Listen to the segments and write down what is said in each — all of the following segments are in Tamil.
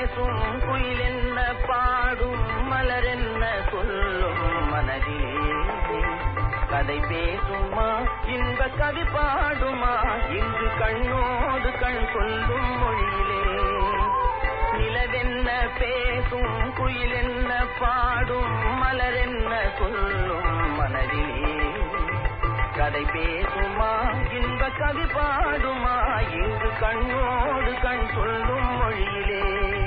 பேசும் குயில் என்ன பாடும் மலர் என்ன சொல்லும் மனதிலே கதை பேசுமா இன்ப கவி பாடுமா இன்று கண்ணோடு கண் சொல்லும் மொழியிலே நிலவென்ன பேசும் குயில் என்ன பாடும் மலர் என்ன சொல்லும் மனதிலே கதை பேசுமா இன்ப கவி பாடுமா இங்கு கண்ணோடு கண் சொல்லும் மொழியிலே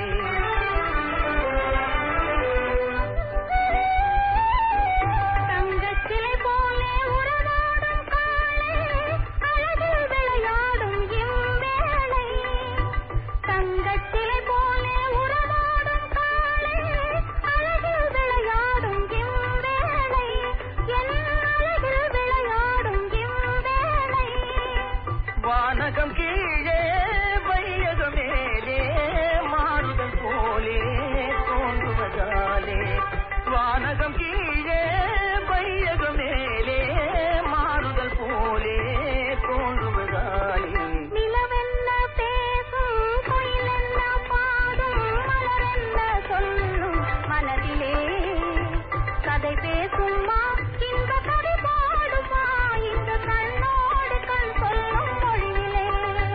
தங்கச்சிலை போலே உறவாடும் காளை அழகில் விளையாடும் இவ்வேளை தங்கச்சிலை போலே உறவாடும் காளை அழகில் விளையாடும் இவ்வேளை என் அழகில் விளையாடும் இவ்வேளை வானகம் கீழே வையகம் மேலே மாறுதல் போலே தோன்றுவதாலே வானகம் கீழே வையகம் மேலே மாறுதல் போலே தோன்றுவதாலே நிலவென்ன பேசும் குயிலென்ன பாடும் மலரென்ன சொல்லும் மனதிலே கதை பேசுமா இன்ப கதை பாடுமா இந்த கண்ணோடு கண் சொல்லும் மொழியிலே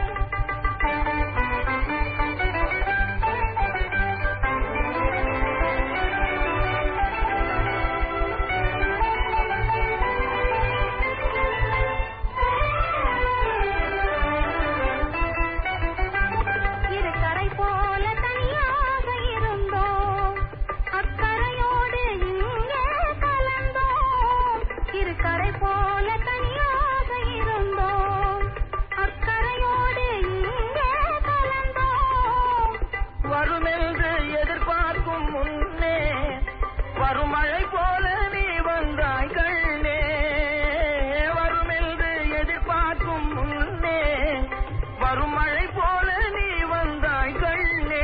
இரு கரை போல தனியாக இருந்தோம் அக்கரையோடு இங்கே கலந்தோம் இரு கரை போல தனியாக இருந்தோம் அக்கரையோடு இங்கே கலந்தோம் வருமென்று எதிர்பார்க்கும் முன்னே வரும் மழை போல நீ வந்தாய் கண்ணே வருமென்று எதிர்பார்க்கும் முன்னே வரும் மழை போல நீ வந்தாய் கண்ணே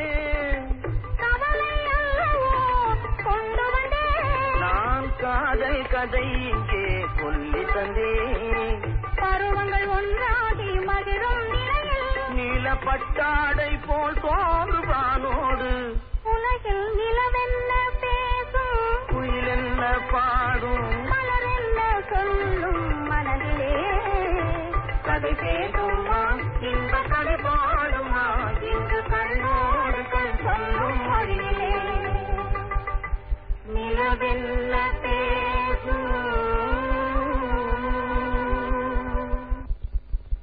கவலை அல்லவோ கொண்டு வந்தேன் நான் காதல் கதை இங்கே சொல்லி தந்தேன் பருவங்கள் ஒன்றாகி மகிழும் நிலையில் நீல பட்டாடை போல் தோன்றுவானோடு உலகில் நிலவென்ன பேசும் குயில் என்ன பாடும் மலரென்ன சொல்லும் மனதிலே கதை பேசும்